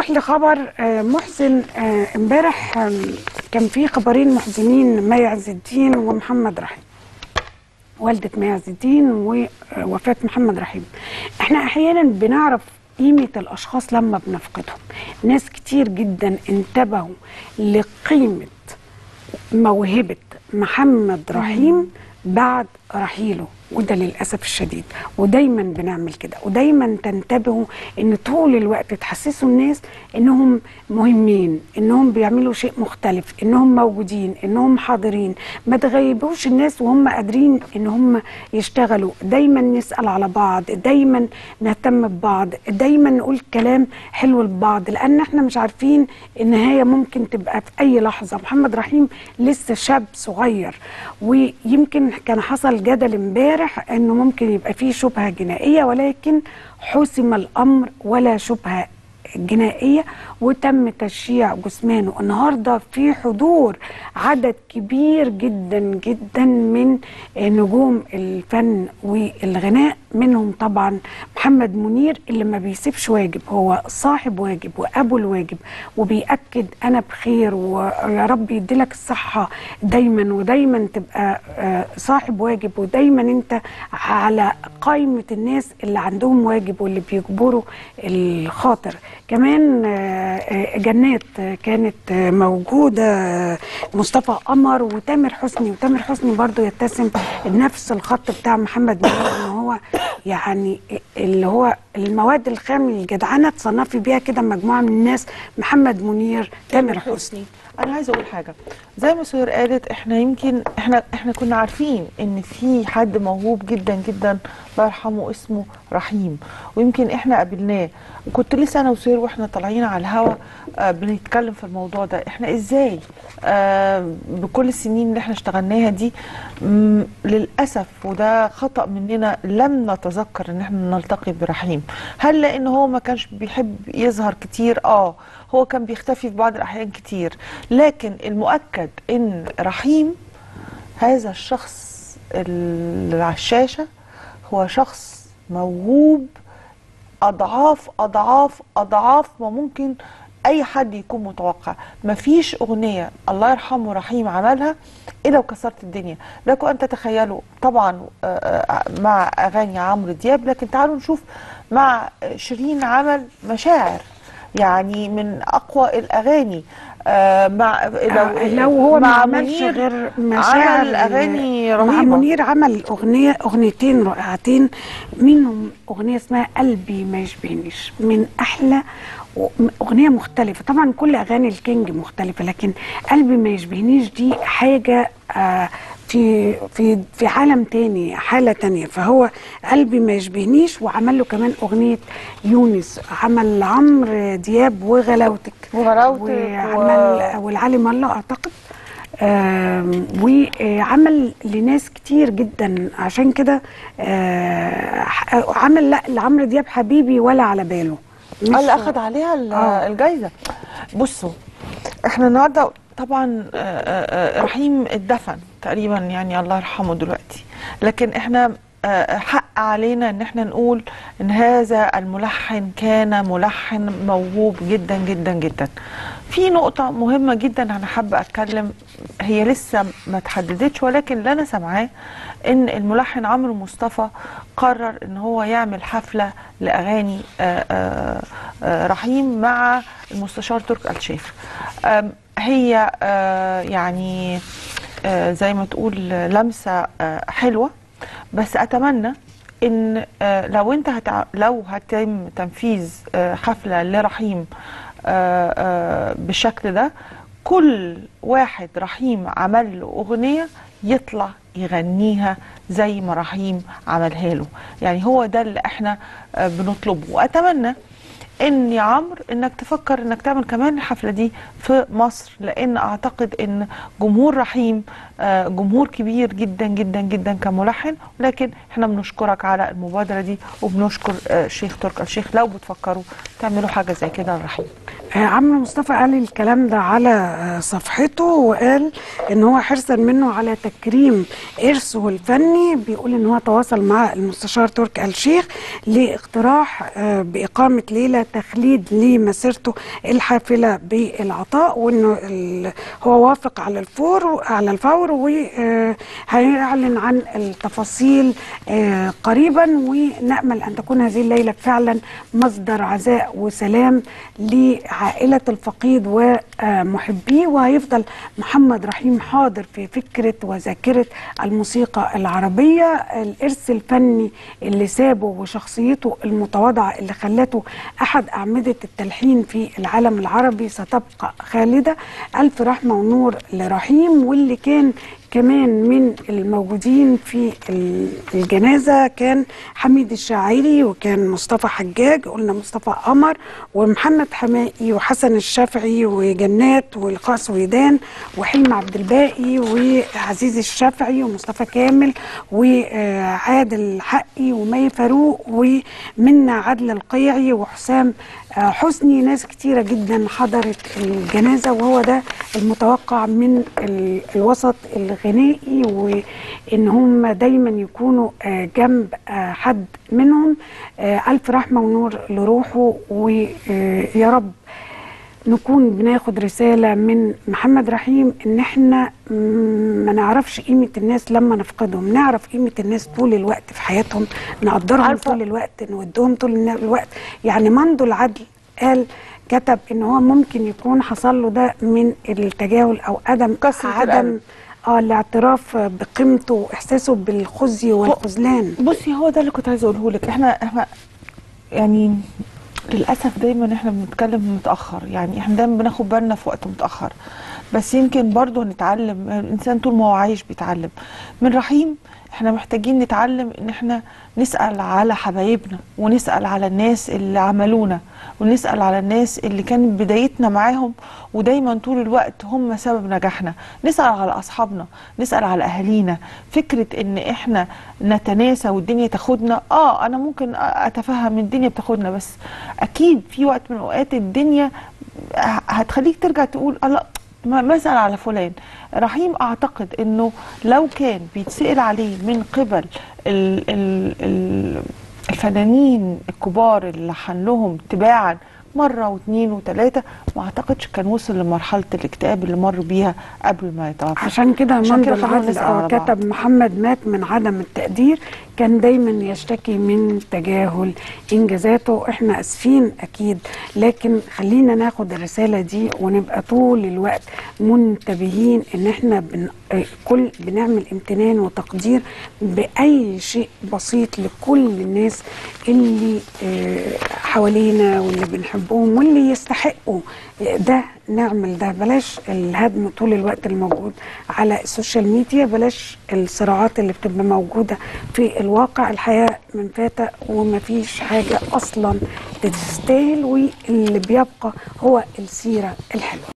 نروح لخبر آه، محزن آه، امبارح آم، كان في خبرين محزنين مي عز الدين ومحمد رحيم والدة مي عز الدين ووفاة محمد رحيم احنا احيانا بنعرف قيمة الاشخاص لما بنفقدهم ناس كتير جدا انتبهوا لقيمة موهبة محمد رحيم بعد رحيله وده للاسف الشديد ودايما بنعمل كده ودايما تنتبهوا ان طول الوقت تحسسوا الناس انهم مهمين انهم بيعملوا شيء مختلف انهم موجودين انهم حاضرين ما تغيبوش الناس وهم قادرين ان هم يشتغلوا دايما نسال على بعض دايما نهتم ببعض دايما نقول كلام حلو لبعض لان احنا مش عارفين النهايه ممكن تبقى في اي لحظه محمد رحيم لسه شاب صغير ويمكن كان حصل جدل امبارح انه ممكن يبقى فيه شبهه جنائيه ولكن حسم الامر ولا شبهه جنائيه وتم تشييع جثمانه النهارده في حضور عدد كبير جدا جدا من نجوم الفن والغناء منهم طبعا محمد منير اللي ما بيسيبش واجب هو صاحب واجب وابو الواجب وبيأكد انا بخير ويا رب يديلك الصحه دايما ودايما تبقى آه، صاحب واجب ودايما انت على قائمه الناس اللي عندهم واجب واللي بيجبروا الخاطر كمان آه، آه، جنات آه، كانت آه، موجوده آه، مصطفى قمر وتامر حسني وتامر حسني برضو يتسم نفس الخط بتاع محمد منير ان هو يعني اللي هو المواد الخام الجدعنه تصنفي بيها كده مجموعه من الناس محمد منير تامر حسني انا عايزه اقول حاجه زي ما سهير قالت احنا يمكن احنا احنا كنا عارفين ان في حد موهوب جدا جدا الله يرحمه اسمه رحيم ويمكن احنا قابلناه وكنت لسه انا وسهير واحنا طالعين على الهوا آه بنتكلم في الموضوع ده احنا ازاي آه بكل السنين اللي احنا اشتغلناها دي م- للاسف وده خطا مننا لم نتذكر ان احنا نلتقي برحيم هل لان هو ما كانش بيحب يظهر كتير اه هو كان بيختفي في بعض الاحيان كتير لكن المؤكد ان رحيم هذا الشخص اللي على الشاشه هو شخص موهوب اضعاف اضعاف اضعاف ما ممكن اي حد يكون متوقع مفيش اغنيه الله يرحمه رحيم عملها الا وكسرت الدنيا لكم ان تتخيلوا طبعا آه، آه، مع اغاني عمرو دياب لكن تعالوا نشوف مع شيرين عمل مشاعر يعني من اقوى الاغاني آه، مع لو, لو هو ما مع عملش منير غير مشاعر عمل اغاني مع رهيبه منير عمل اغنيه اغنيتين رائعتين منهم اغنيه اسمها قلبي ما يشبهنيش من احلى و- اغنيه مختلفه طبعا كل اغاني الكينج مختلفه لكن قلبي ما يشبهنيش دي حاجه آه في في في عالم تاني حاله تانية فهو قلبي ما يشبهنيش وعمل له كمان اغنيه يونس عمل عمرو دياب وغلاوتك وغلاوتك وعمل والعالم الله اعتقد آم، وعمل لناس كتير جدا عشان كده آه، ح- عمل لا لعمرو دياب حبيبي ولا على باله مش- اللي اخذ عليها ال- آه. الجايزه بصوا احنا النهارده طبعا آه، آه، آه، رحيم اتدفن تقريبا يعني الله يرحمه دلوقتي لكن احنا آه، حق علينا ان احنا نقول ان هذا الملحن كان ملحن موهوب جدا جدا جدا في نقطة مهمة جدا أنا حابة أتكلم هي لسه ما تحددتش ولكن اللي أنا سامعاه إن الملحن عمرو مصطفى قرر إن هو يعمل حفلة لأغاني آه، آه، آه، رحيم مع المستشار ترك الشيخ آم، هي آه، يعني آه، زي ما تقول لمسة آه، حلوة بس أتمنى ان آه، لو انت هتع... لو هتم تنفيذ آه، حفله لرحيم آه، آه، بالشكل ده كل واحد رحيم عمل له اغنيه يطلع يغنيها زي ما رحيم عملها له يعني هو ده اللي احنا آه، بنطلبه واتمنى ان يا عمرو انك تفكر انك تعمل كمان الحفله دي في مصر لان اعتقد ان جمهور رحيم آه، جمهور كبير جدا جدا جدا كملحن ولكن احنا بنشكرك على المبادره دي وبنشكر آه، الشيخ ترك الشيخ لو بتفكروا تعملوا حاجه زي كده لرحيم آه، عمرو مصطفى قال الكلام ده على آه، صفحته وقال ان هو حرصا منه على تكريم ارثه الفني بيقول ان هو تواصل مع المستشار تركي آل الشيخ لاقتراح آه، باقامه ليله تخليد لمسيرته الحافله بالعطاء وانه ال- هو وافق على الفور على الفور وهيعلن عن التفاصيل آه، قريبا ونامل ان تكون هذه الليله فعلا مصدر عزاء وسلام لعائله الفقيد ومحبيه وهيفضل محمد رحيم حاضر في فكره وذاكره الموسيقى العربيه الارث الفني اللي سابه وشخصيته المتواضعه اللي خلته احد اعمده التلحين في العالم العربي ستبقى خالده الف رحمه ونور لرحيم واللي كان كمان من الموجودين في ال- الجنازة كان حميد الشاعري وكان مصطفى حجاج قلنا مصطفى قمر ومحمد حمائي وحسن الشافعي وجنات ولقاء سويدان وحلم عبد الباقي وعزيز الشافعي ومصطفى كامل وعادل حقي ومي فاروق ومنى عدل القيعي وحسام آه، حسني ناس كتيرة جدا حضرت الجنازة وهو ده المتوقع من ال- الوسط الغنائي وإن هم دايما يكونوا آه، جنب آه، حد منهم آه، ألف رحمة ونور لروحه ويا رب نكون بناخد رسالة من محمد رحيم ان احنا م- ما نعرفش قيمة الناس لما نفقدهم نعرف قيمة الناس طول الوقت في حياتهم نقدرهم عارفة. طول الوقت نودهم طول النا- الوقت يعني منذ العدل قال كتب ان هو ممكن يكون حصل له ده من التجاهل او عدم كسرة عدم القلب. اه الاعتراف بقيمته واحساسه بالخزي والخذلان بصي هو ده اللي كنت عايزه اقوله لك احنا احنا يعني للاسف دايما احنا بنتكلم متاخر يعني احنا دايما بناخد بالنا في وقت متاخر بس يمكن برضه نتعلم الانسان طول ما هو عايش بيتعلم من رحيم احنا محتاجين نتعلم ان احنا نسال على حبايبنا ونسال على الناس اللي عملونا ونسال على الناس اللي كانت بدايتنا معاهم ودايما طول الوقت هم سبب نجاحنا نسال على اصحابنا نسال على اهالينا فكره ان احنا نتناسى والدنيا تاخدنا اه انا ممكن اتفهم الدنيا بتاخدنا بس اكيد في وقت من الاوقات الدنيا هتخليك ترجع تقول الله ما ما اسال على فلان رحيم اعتقد انه لو كان بيتسال عليه من قبل ال ال ال الفنانين الكبار اللي لحن لهم تباعا مره واثنين وثلاثه ما اعتقدش كان وصل لمرحله الاكتئاب اللي مر بيها قبل ما يتوفى عشان كده عشان منذ كده خلونا العدل نسأل أو على بعض. كتب محمد مات من عدم التقدير كان دايما يشتكي من تجاهل انجازاته احنا اسفين اكيد لكن خلينا ناخد الرساله دي ونبقى طول الوقت منتبهين ان احنا بن... آه، كل بنعمل امتنان وتقدير باي شيء بسيط لكل الناس اللي آه، حوالينا واللي بنحبهم واللي يستحقوا ده نعمل ده بلاش الهدم طول الوقت الموجود على السوشيال ميديا بلاش الصراعات اللي بتبقى موجودة في الواقع الحياة منفاتة ومفيش حاجة أصلا تستاهل واللي بيبقى هو السيرة الحلوة